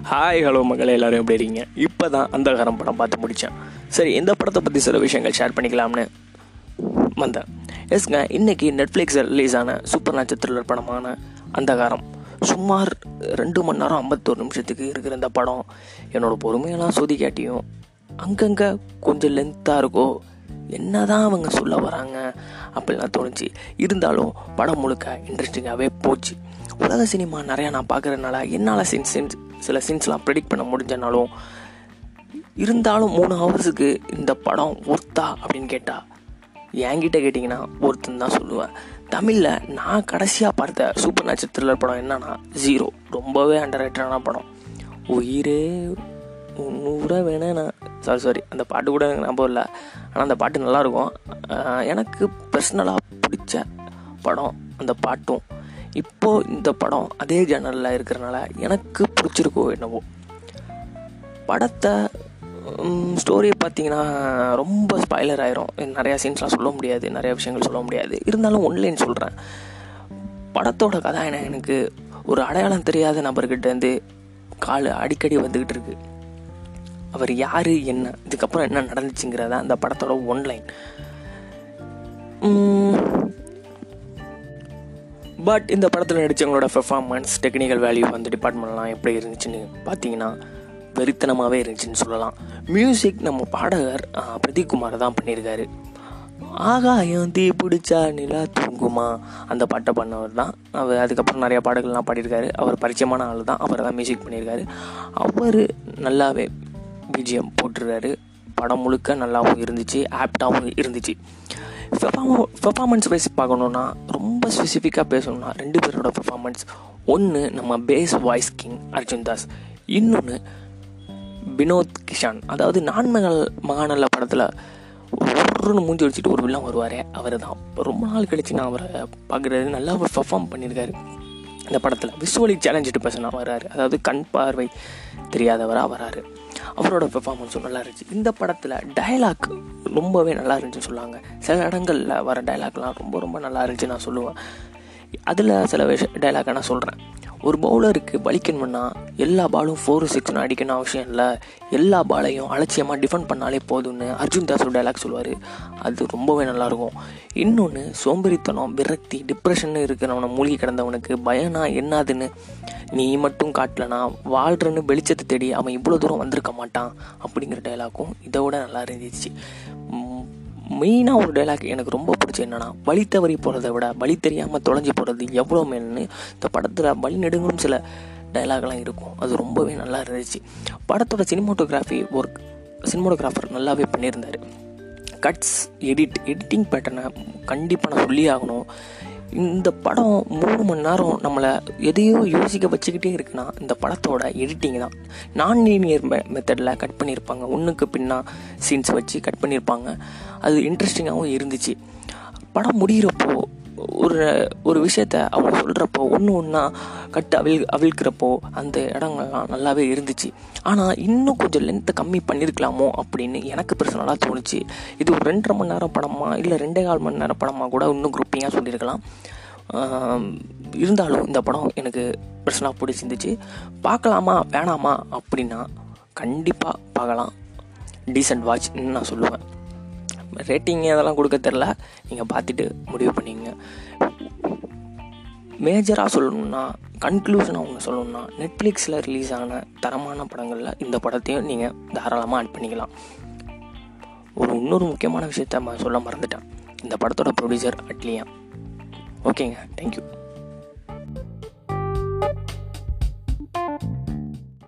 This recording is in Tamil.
ஹாய் ஹலோ மகளே எல்லாரும் எப்படி இருக்கீங்க இப்போ தான் அந்தகாரம் படம் பார்த்து முடித்தேன் சரி இந்த படத்தை பற்றி சில விஷயங்கள் ஷேர் பண்ணிக்கலாம்னு வந்தேன் எஸ்ங்க இன்னைக்கு நெட்ஃப்ளிக்ஸில் ரிலீஸ் ஆன சூப்பர் நேச்சர் படமான அந்தகாரம் சுமார் ரெண்டு மணி நேரம் ஐம்பத்தோரு நிமிஷத்துக்கு இருக்கிற இந்த படம் என்னோட பொறுமையெல்லாம் சொதி காட்டியும் அங்கங்கே கொஞ்சம் லென்த்தாக இருக்கோ என்னதான் அவங்க சொல்ல வராங்க அப்படிலாம் தோணுச்சு இருந்தாலும் படம் முழுக்க இன்ட்ரெஸ்டிங்காகவே போச்சு உலக சினிமா நிறையா நான் பார்க்குறதுனால என்னால் சீன்ஸ் சீன்ஸ் சில சீன்ஸ்லாம் ப்ரெடிக்ட் பண்ண முடிஞ்சனாலும் இருந்தாலும் மூணு ஹவர்ஸுக்கு இந்த படம் ஒர்த்தா அப்படின்னு கேட்டால் என்கிட்ட கேட்டிங்கன்னா ஒருத்தன் தான் சொல்லுவேன் தமிழில் நான் கடைசியாக பார்த்த சூப்பர் நேச்சர் த்ரில்லர் படம் என்னன்னா ஜீரோ ரொம்பவே அண்டர் ரேட்டடான படம் உயிரே நூற வேணா சாரி சாரி அந்த பாட்டு கூட எனக்கு ஞாபகம் இல்லை ஆனால் அந்த பாட்டு நல்லாயிருக்கும் ஆஹ் எனக்கு பர்சனலாக பிடிச்ச படம் அந்த பாட்டும் இப்போது இந்த படம் அதே ஜேனலில் இருக்கிறனால எனக்கு பிடிச்சிருக்கோ என்னவோ படத்தை ஸ்டோரியை பார்த்தீங்கன்னா ரொம்ப ஸ்பாய்லர் ஆயிரும் நிறையா சீன்ஸ்லாம் சொல்ல முடியாது நிறையா விஷயங்கள் சொல்ல முடியாது இருந்தாலும் ஒன்லைன் சொல்கிறேன் படத்தோட கதாயனம் எனக்கு ஒரு அடையாளம் தெரியாத நபர்கிட்டேருந்து கால் அடிக்கடி வந்துக்கிட்டு இருக்கு அவர் யார் என்ன இதுக்கப்புறம் என்ன நடந்துச்சுங்கிறத அந்த படத்தோட ஒன்லைன் பட் இந்த படத்தில் நடித்தவங்களோட பெர்ஃபார்மன்ஸ் டெக்னிக்கல் வேல்யூ அந்த டிபார்ட்மெண்ட்லாம் எப்படி இருந்துச்சுன்னு பார்த்தீங்கன்னா வெறித்தனமாகவே இருந்துச்சுன்னு சொல்லலாம் மியூசிக் நம்ம பாடகர் ஆ, பிரதீப் குமார் தான் பண்ணியிருக்காரு ஆகாயம் தீ பிடிச்சா நிலா தூங்குமா அந்த பாட்டை பண்ணவர் தான் அவர் அதுக்கப்புறம் நிறைய பாடல்கள்லாம் பாடியிருக்காரு அவர் பரிச்சயமான ஆள் தான் அவர் தான் மியூசிக் பண்ணியிருக்காரு அவர் நல்லாவே பிஜிஎம் போட்டுருக்காரு படம் முழுக்க நல்லாவும் இருந்துச்சு ஆப்டாகவும் இருந்துச்சு பெர்ஃபார்மன்ஸ் வைஸ் பார்க்கணுன்னா ரொம்ப ஸ்பெசிஃபிக்காக பேசணும்னா ரெண்டு பேரோட பெர்ஃபார்மன்ஸ் ஒன்று நம்ம bass voice king Arjun Das இன்னொன்று வினோத் கிஷான் அதாவது நான் மகள் மகாநல்ல படத்தில் ஒருன்னு மூஞ்சி வச்சுட்டு ஒரு வில்லன் வருவார் அவர் தான் ரொம்ப நாள் கழிச்சு நான் அவரை பார்க்குறது நல்லா அவர் பெர்ஃபார்ம் பண்ணியிருக்காரு இந்த படத்தில் விஷுவலி சேலஞ்சு பர்சனாக வராரு அதாவது கண் பார்வை தெரியாதவராக வராரு அவரோட பெர்ஃபார்மன்ஸும் நல்லா இருந்துச்சு இந்த படத்தில் டயலாக் ரொம்பவே நல்லா இருந்துச்சுன்னு சொல்லுவாங்க சில இடங்களில் வர டயலாக்லாம் ரொம்ப ரொம்ப நல்லா இருந்துச்சு நான் சொல்லுவேன் அதில் சில விஷ டைலாக் நான் சொல்கிறேன் ஒரு பவுலருக்கு பலிக்கணும்னா எல்லா பாலும் ஃபோர் சிக்ஸ்னு அடிக்கணும் அவசியம் இல்லை எல்லா பாலையும் அலட்சியமாக டிஃபெண்ட் பண்ணாலே போதும்னு அர்ஜுன் தாஸ் ஒரு டைலாக் சொல்லுவார் அது ரொம்பவே நல்லாயிருக்கும் இன்னொன்று சோம்பேறித்தனம் விரக்தி டிப்ரெஷன் இருக்கிறவனை மூழ்கி கிடந்தவனுக்கு பயனா என்னதுன்னு நீ மட்டும் காட்டலனா வாழ்கிறன்னு வெளிச்சத்தை தேடி அவன் இவ்வளோ தூரம் வந்திருக்க மாட்டான் அப்படிங்கிற டைலாக்கும் இதை விட நல்லா இருந்துச்சு உம், மெயினாக ஒரு டைலாக் எனக்கு ரொம்ப பிடிச்ச என்னன்னா வழி தவறி போகிறத விட வழி தெரியாமல் தொலைஞ்சு போகிறது எவ்வளோ மேல்னு இந்த படத்தில் வழி நெடுங்களும் சில டைலாக்லாம் இருக்கும் அது ரொம்பவே நல்லா இருந்துச்சு படத்தோட சினிமோட்டோகிராஃபி ஒர்க் சினிமோட்டோகிராஃபர் நல்லாவே பண்ணியிருந்தார் கட்ஸ் எடிட் எடிட்டிங் பேட்டர்னை கண்டிப்பாக நான் சொல்லி ஆகணும் இந்த படம் மூணு மணி நேரம் நம்மளை எதையோ யோசிக்க வச்சுக்கிட்டே இருக்குன்னா இந்த படத்தோட எடிட்டிங் தான் நான் லீனியர் மெத்தடில் கட் பண்ணியிருப்பாங்க ஒன்றுக்கு பின்னா சீன்ஸ் வச்சு கட் பண்ணியிருப்பாங்க அது இன்ட்ரெஸ்டிங்காகவும் இருந்துச்சு படம் முடிகிறப்போ ஒரு ஒரு விஷயத்த அவங்க சொல்கிறப்போ ஒன்று ஒன்றா கட்டு அவிழ் அவிழ்க்கிறப்போ அந்த இடங்கள்லாம் நல்லாவே இருந்துச்சு ஆனால் இன்னும் கொஞ்சம் லென்த்தை கம்மி பண்ணியிருக்கலாமோ அப்படின்னு எனக்கு பர்சனலாக தோணுச்சு இது ஒரு ரெண்டரை மணி நேரம் படமா இல்லை ரெண்டே கால் மணி நேரம் படமா கூட இன்னும் குரூப்பிங்காக சொல்லியிருக்கலாம் ஆம், இருந்தாலும் இந்த படம் எனக்கு பர்சனலாக பிடிச்சிருந்துச்சு பார்க்கலாமா வேணாமா அப்படின்னா கண்டிப்பாக பார்க்கலாம் டீசென்ட் வாட்ச்னு நான் சொல்லுவேன் ரேட்டிங் அதெல்லாம் கொடுக்க தெரில நீங்கள் பார்த்துட்டு முடிவு பண்ணிங்க மேஜராக சொல்லணும்னா கன்க்ளூஷனாக ஒன்று சொல்லணும்னா நெட்ஃப்ளிக்ஸில் ரிலீஸ் ஆன தரமான படங்களில் இந்த படத்தையும் நீங்கள் தாராளமாக ஆட் பண்ணிக்கலாம் ஒரு இன்னொரு முக்கியமான விஷயத்த நான் சொல்ல மறந்துட்டேன் இந்த படத்தோட ப்ரொடியூசர் அட்லியா ஓகேங்க தேங்க்யூ